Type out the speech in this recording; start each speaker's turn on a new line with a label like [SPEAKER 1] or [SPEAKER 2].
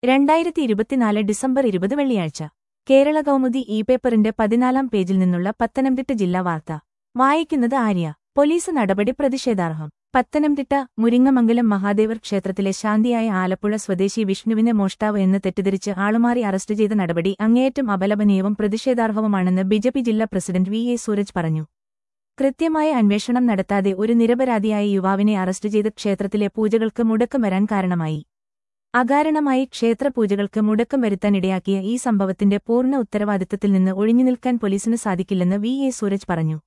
[SPEAKER 1] രണ്ടായിരത്തി ഇരുപത്തിനാല് ഡിസംബർ ഇരുപത് വെള്ളിയാഴ്ച കേരള കൗമുദി ഇ പേപ്പറിന്റെ പതിനാലാം പേജിൽ നിന്നുള്ള പത്തനംതിട്ട ജില്ലാ വാർത്ത വായിക്കുന്നത് ആര്യ പോലീസ് നടപടി പ്രതിഷേധാർഹം പത്തനംതിട്ട മുരിങ്ങമംഗലം മഹാദേവർ ക്ഷേത്രത്തിലെ ശാന്തിയായ ആലപ്പുഴ സ്വദേശി വിഷ്ണുവിനെ മോഷ്ടാവ് എന്ന് തെറ്റിദ്ധരിച്ച് ആളുമാറി അറസ്റ്റ് ചെയ്ത നടപടി അങ്ങേയറ്റം അപലപനീയവും പ്രതിഷേധാർഹവുമാണെന്ന് ബിജെപി ജില്ലാ പ്രസിഡന്റ് വി എ സൂരജ് പറഞ്ഞു കൃത്യമായ അന്വേഷണം നടത്താതെ ഒരു നിരപരാധിയായ യുവാവിനെ അറസ്റ്റ് ചെയ്ത് ക്ഷേത്രത്തിലെ പൂജകൾക്ക് മുടക്കം വരാൻ കാരണമായി അകാരണമായി ക്ഷേത്രപൂജകൾക്ക് മുടക്കം വരുത്താനിടയാക്കിയ ഈ സംഭവത്തിന്റെ പൂർണ്ണ ഉത്തരവാദിത്തത്തിൽ നിന്ന് ഒഴിഞ്ഞുനിൽക്കാൻ പോലീസിന് സാധിക്കില്ലെന്ന് വി എ സൂരജ് പറഞ്ഞു